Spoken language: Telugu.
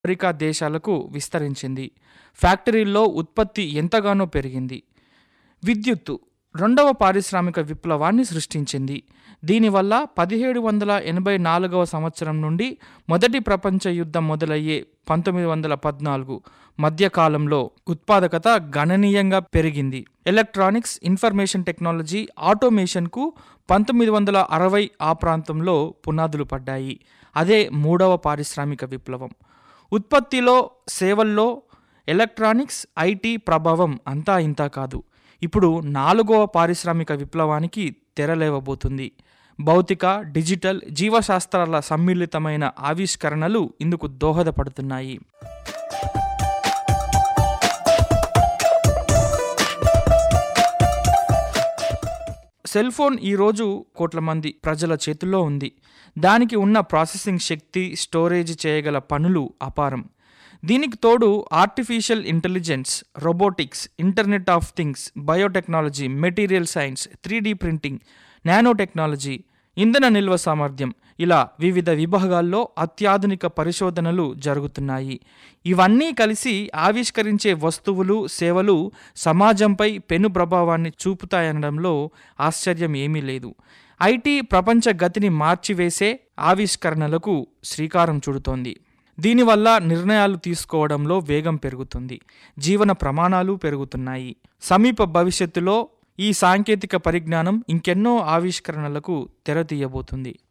అమెరికా దేశాలకు విస్తరించింది ఫ్యాక్టరీల్లో ఉత్పత్తి ఎంతగానో పెరిగింది విద్యుత్తు రెండవ పారిశ్రామిక విప్లవాన్ని సృష్టించింది దీనివల్ల పదిహేడు వందల ఎనభై నాలుగవ సంవత్సరం నుండి మొదటి ప్రపంచ యుద్ధం మొదలయ్యే పంతొమ్మిది వందల పద్నాలుగు మధ్యకాలంలో ఉత్పాదకత గణనీయంగా పెరిగింది ఎలక్ట్రానిక్స్ ఇన్ఫర్మేషన్ టెక్నాలజీ ఆటోమేషన్కు పంతొమ్మిది వందల అరవై ఆ ప్రాంతంలో పునాదులు పడ్డాయి అదే మూడవ పారిశ్రామిక విప్లవం ఉత్పత్తిలో సేవల్లో ఎలక్ట్రానిక్స్ ఐటీ ప్రభావం అంతా ఇంతా కాదు ఇప్పుడు నాలుగవ పారిశ్రామిక విప్లవానికి తెరలేవబోతుంది భౌతిక డిజిటల్ జీవశాస్త్రాల సమ్మిళితమైన ఆవిష్కరణలు ఇందుకు దోహదపడుతున్నాయి సెల్ ఫోన్ ఈరోజు కోట్ల మంది ప్రజల చేతుల్లో ఉంది దానికి ఉన్న ప్రాసెసింగ్ శక్తి స్టోరేజ్ చేయగల పనులు అపారం దీనికి తోడు artificial intelligence robotics internet of things biotechnology material science three printing nano technology ఇంధన నిల్వ సామర్థ్యం ఇలా వివిధ విభాగాల్లో అత్యాధునిక పరిశోధనలు జరుగుతున్నాయి ఇవన్నీ కలిసి ఆవిష్కరించే వస్తువులు సేవలు సమాజంపై పెను ప్రభావాన్ని చూపుతాయనడంలో ఆశ్చర్యం ఏమీ లేదు ఐటీ ప్రపంచ గతిని మార్చివేసే ఆవిష్కరణలకు శ్రీకారం చుడుతోంది దీనివల్ల నిర్ణయాలు తీసుకోవడంలో వేగం పెరుగుతుంది జీవన ప్రమాణాలు పెరుగుతున్నాయి సమీప భవిష్యత్తులో ఈ సాంకేతిక పరిజ్ఞానం ఇంకెన్నో ఆవిష్కరణలకు తెరతీయబోతుంది